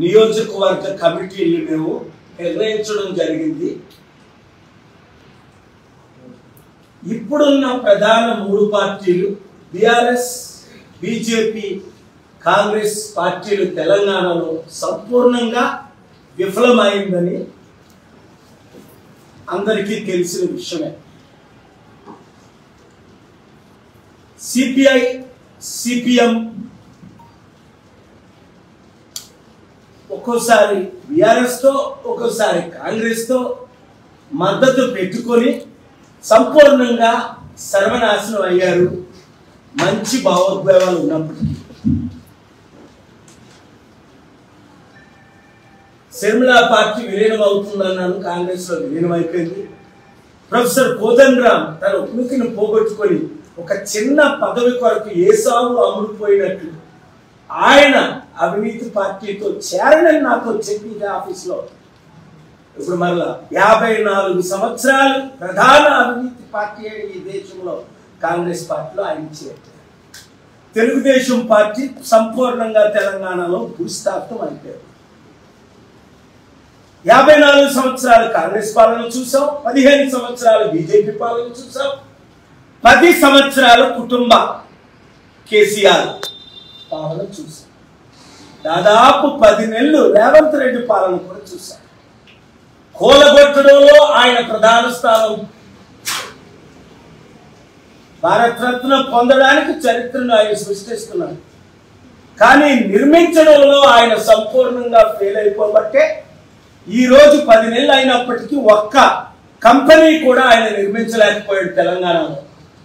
నియోజకవర్గ కమిటీలు మేము నిర్ణయించడం జరిగింది ఇప్పుడున్న ప్రధాన మూడు పార్టీలు బీఆర్ఎస్ బీజేపీ కాంగ్రెస్ పార్టీలు తెలంగాణలో సంపూర్ణంగా విఫలమైందని అందరికీ తెలిసిన విషయమే సిపిఐ సిపిఎం ఒక్కోసారి బీఆర్ఎస్ తో ఒక్కోసారి కాంగ్రెస్ తో మద్దతు పెట్టుకొని సంపూర్ణంగా సర్వనాశనం అయ్యారు మంచి భావోద్వేగాలు ఉన్నప్పటికీ శర్మిళ పార్టీ విలీనం అవుతుందన్నాను కాంగ్రెస్ లో విలీనం అయిపోయింది ప్రొఫెసర్ కోదండరామ్ తన ఉనికిని పోగొట్టుకొని ఒక చిన్న పదవి కొరకు ఏ సాగు అమ్ముడుపోయినట్లు ఆయన అవినీతి పార్టీతో చేరనని నాతో చెప్పింది ఆఫీస్లో ఇప్పుడు మరలా యాభై నాలుగు సంవత్సరాలు ప్రధాన అవినీతి పార్టీ అయిన ఈ దేశంలో కాంగ్రెస్ పార్టీలో ఆయన చేరారు తెలుగుదేశం పార్టీ సంపూర్ణంగా తెలంగాణలో భూస్థాపితం అయిపోయారు యాభై నాలుగు సంవత్సరాలు కాంగ్రెస్ పాలన చూసాం పదిహేను సంవత్సరాలు బీజేపీ పాలన చూసాం పది సంవత్సరాలు కుటుంబ కేసీఆర్ పాలన చూసాం దాదాపు పది నెలలు రేవంత్ రెడ్డి పాలన కూడా చూసాం కూలగొట్టడంలో ఆయన ప్రధాన స్థానం భారతరత్న పొందడానికి చరిత్రను ఆయన సృష్టిస్తున్నారు కానీ నిర్మించడంలో ఆయన సంపూర్ణంగా ఫెయిల్ అయిపోబట్టే ఈ రోజు పది నెలలు అయినప్పటికీ ఒక్క కంపెనీ కూడా ఆయన నిర్మించలేకపోయాడు తెలంగాణలో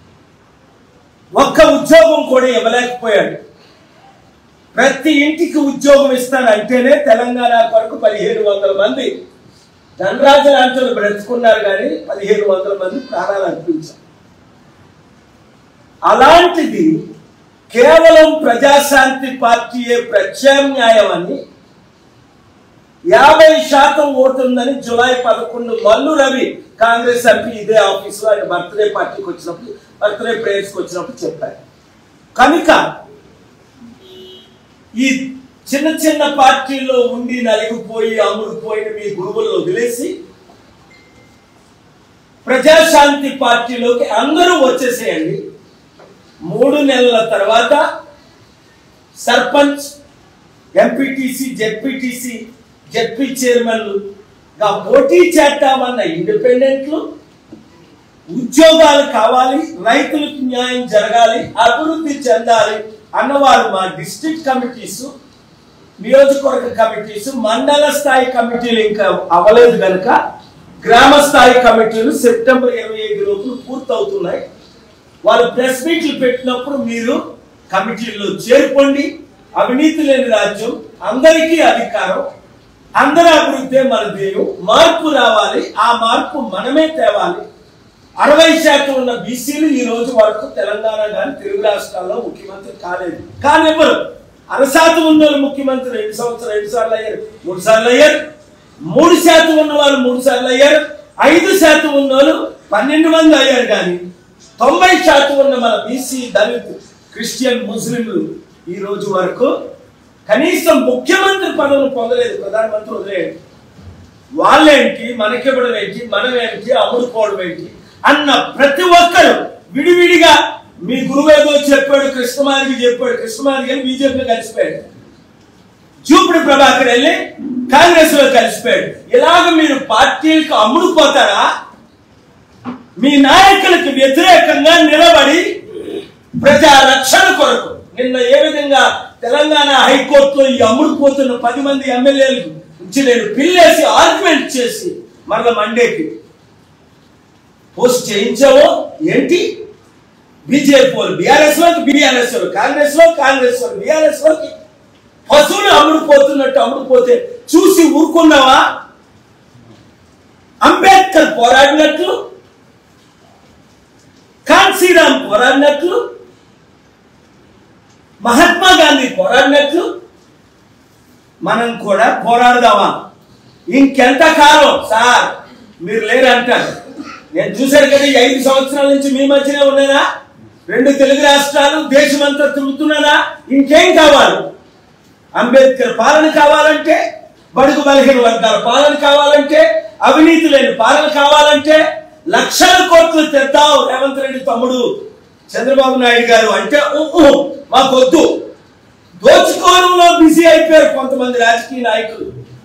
ఒక్క ఉద్యోగం కూడా ఇవ్వలేకపోయాడు ప్రతి ఇంటికి ఉద్యోగం ఇస్తానంటేనే తెలంగాణ కొరకు పదిహేను వందల మంది ధనరాజు లాంటి వాళ్ళు బ్రతుకున్నారు కానీ పదిహేను వందల మంది ప్రాణాలు అర్పించారు అలాంటిది కేవలం ప్రజాశాంతి పార్టీయే ప్రత్యామ్నాయం అని యాభై శాతం ఓటు ఉందని జులై పదకొండు మల్లు రవి కాంగ్రెస్ ఎంపీ ఇదే ఆఫీస్ లో ఆయన బర్త్డే పార్టీకి వచ్చినప్పుడు బర్త్డే ప్రేయర్స్ కి వచ్చినప్పుడు చెప్పారు కనుక ఈ చిన్న చిన్న పార్టీల్లో ఉండి నలిగిపోయి అమ్ముడుపోయిన మీ గురువులను వదిలేసి ప్రజాశాంతి పార్టీలోకి అందరూ వచ్చేసేయండి మూడు నెలల తర్వాత సర్పంచ్ ఎంపీటీసీ జెడ్పీటీసీ జెడ్పీ చైర్మన్లుగా పోటీ చేద్దామన్న ఇండిపెండెంట్లు ఉద్యోగాలు కావాలి రైతులకు న్యాయం జరగాలి అభివృద్ధి చెందాలి అన్నవారు మా డిస్ట్రిక్ట్ కమిటీస్ నియోజకవర్గ కమిటీస్ మండల స్థాయి కమిటీలు ఇంకా అవ్వలేదు కనుక గ్రామ స్థాయి కమిటీలు సెప్టెంబర్ ఇరవై ఐదు లోపు పూర్తవుతున్నాయి వాళ్ళు ప్రెస్ మీట్లు పెట్టినప్పుడు మీరు కమిటీల్లో చేరుకోండి అవినీతి లేని రాజ్యం అందరికీ అధికారం అందరి అభివృద్ధి మన ధ్యేయం మార్పు రావాలి ఆ మార్పు మనమే తేవాలి అరవై శాతం ఉన్న బీసీలు ఈ రోజు వరకు తెలంగాణ కానీ తెలుగు రాష్ట్రాల్లో ముఖ్యమంత్రి కాలేదు కానివ్వరు అరశాతం ఉన్న వాళ్ళు ముఖ్యమంత్రి రెండు సంవత్సరాలు రెండు సార్లు అయ్యారు మూడు సార్లు అయ్యారు మూడు శాతం ఉన్న వాళ్ళు మూడు సార్లు అయ్యారు ఐదు శాతం ఉన్న వాళ్ళు పన్నెండు మంది అయ్యారు కానీ తొంభై శాతం ఉన్న మన బీసీ దళిత్ క్రిస్టియన్ ముస్లింలు ఈ రోజు వరకు కనీసం ముఖ్యమంత్రి పదవులు పొందలేదు ప్రధానమంత్రి వదిలేయండి వాళ్ళేంటి మనకివ్వడం ఏంటి మనం ఏంటి అమ్ముడుకోవడం ఏంటి అన్న ప్రతి ఒక్కరు విడివిడిగా మీ గురువు ఏదో చెప్పాడు కృష్ణమాదికి చెప్పాడు కృష్ణమాదికి వెళ్ళి బీజేపీలో కలిసిపోయాడు చూపుడు ప్రభాకర్ వెళ్ళి కాంగ్రెస్ లో కలిసిపోయాడు ఇలాగ మీరు పార్టీలకు అమ్ముడుపోతారా మీ నాయకులకు వ్యతిరేకంగా నిలబడి ప్రజా రక్షణ కొరకు నిన్న ఏ విధంగా తెలంగాణ హైకోర్టులో ఈ అమ్ముడుపోతున్న పది మంది ఎమ్మెల్యేలు నుంచి నేను పిల్లేసి ఆర్గ్యుమెంట్ చేసి మరల మండేకి పోస్ట్ చేయించావో ఏంటి బీజేపీ వాళ్ళు బీఆర్ఎస్ లోకి బీఆర్ఎస్ వాళ్ళు కాంగ్రెస్ లో కాంగ్రెస్ వాళ్ళు బీఆర్ఎస్ లోకి పశువులు అమ్ముడుపోతున్నట్టు అమ్ముడుపోతే చూసి ఊరుకున్నావా అంబేద్కర్ పోరాడినట్లు కాన్సీరామ్ పోరాడినట్లు మహాత్మా గాంధీ పోరాడినట్లు మనం కూడా పోరాడదామా ఇంకెంత కాలం సార్ మీరు లేరు అంటారు నేను చూశాను కదా ఈ ఐదు సంవత్సరాల నుంచి మీ మధ్యనే ఉన్నానా రెండు తెలుగు రాష్ట్రాలు దేశమంతా తిరుగుతున్నానా ఇంకేం కావాలి అంబేద్కర్ పాలన కావాలంటే బడుగు బలహీన వర్గాల పాలన కావాలంటే అవినీతి లేని పాలన కావాలంటే లక్షల కోట్లు తెద్దాం రేవంత్ రెడ్డి తమ్ముడు చంద్రబాబు నాయుడు గారు అంటే ఊహు మాకొద్దు దోచుకోవడంలో బిజీ అయిపోయారు కొంతమంది రాజకీయ నాయకులు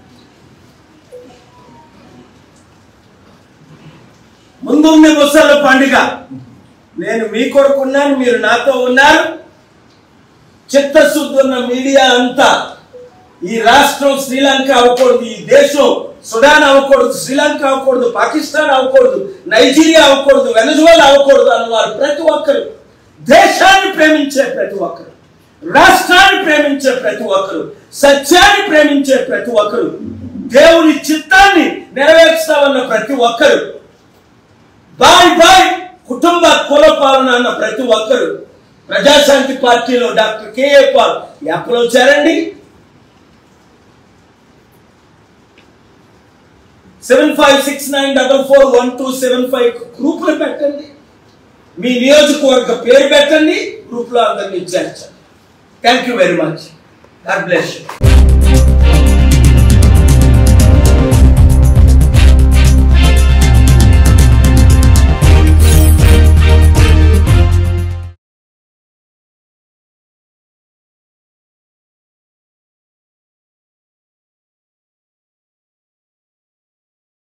ముందుంది ముసళ్ళ పండుగ నేను మీ కొడుకున్నాను మీరు నాతో ఉన్నారు చిత్తశుద్ధి ఉన్న మీడియా అంతా ఈ రాష్ట్రం శ్రీలంక అవ్వకూడదు ఈ దేశం సుడాన్ అవ్వకూడదు శ్రీలంక అవ్వకూడదు పాకిస్తాన్ అవ్వకూడదు నైజీరియా అవ్వకూడదు వెనజువేలా అవ్వకూడదు అన్నవారు ప్రతి ఒక్కరు దేశాన్ని ప్రేమించే ప్రతి ఒక్కరు రాష్ట్రాన్ని ప్రేమించే ప్రతి ఒక్కరు సత్యాన్ని ప్రేమించే ప్రతి ఒక్కరు దేవుని చిత్తాన్ని నెరవేర్చుతామన్న ప్రతి ఒక్కరు బాయ్ బాయ్ కుటుంబ కుల పాలన అన్న ప్రతి ఒక్కరు ప్రజాశాంతి పార్టీలో డాక్టర్ కేఏ పాల్ ఎప్పుడు వచ్చారండి seven five six nine double four one two seven five గ్రూపులు పెట్టండి మీ నియోజకవర్గ పేరు పెట్టండి గ్రూప్లో అందరినీ చేర్చండి thank you very much God bless you